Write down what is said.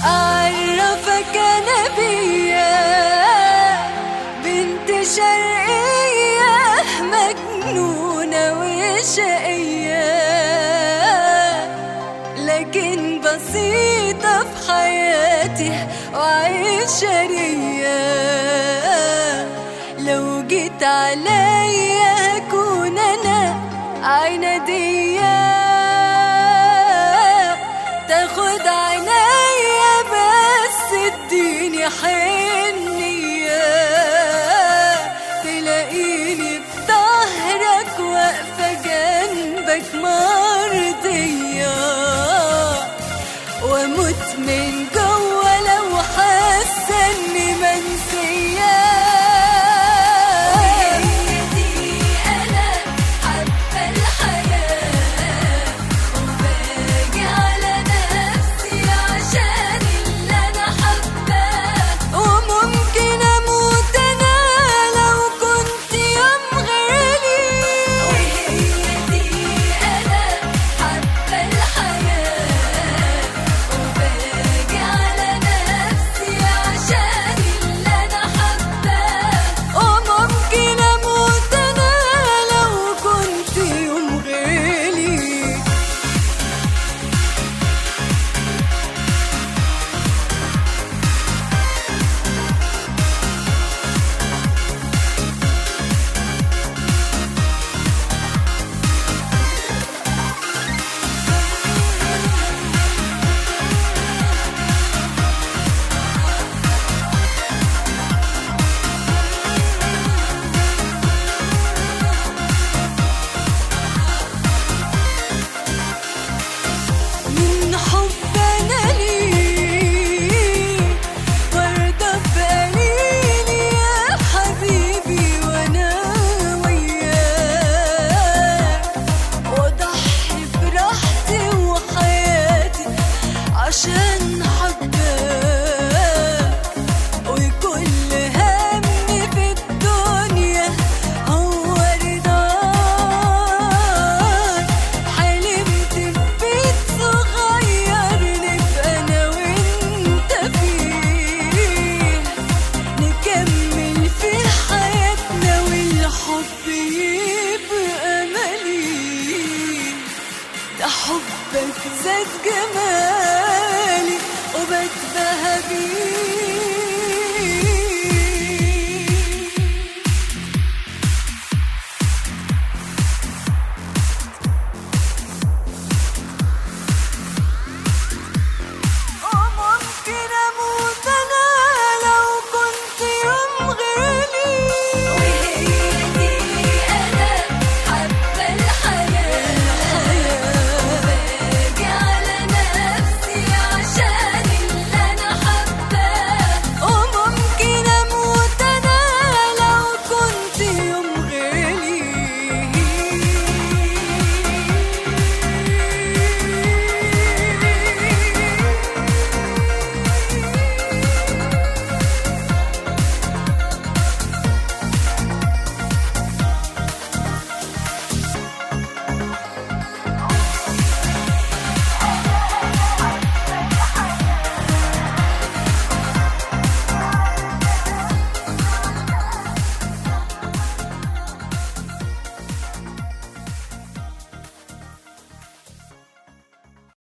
أعرفك أنا بيا بنت شرقية مجنونة وشقية لكن بسيطة في حياتي وعشرية لو جيت عليا هكون أنا عنادية تاخد عينيا بس اديني حنية تلاقيني في ظهرك واقفة جنبك مرضية واموت من جوه لو حاسة اني منسية وهي دي انا حابة الحياة وباجي على نفسي عشان اللي انا حباه وممكن اموت انا لو كنت يوم غيري وهي دي انا حابة الحياة وباجي على نفسي عشان اللي انا حباه وممكن اموت انا لو كنت يوم غيري من حب انا ليك وارضى بقليلي يا حبيبي وانا وياك واضحي براحتي وحياتي عشان حباك وكل همي في الدنيا هو رضاك حلمت ببيت صغير نبقى انا وانت فيه نكمل فيه حياتنا والحب يبقى مليء ده حبك زاد جمالي وبتبهى بيه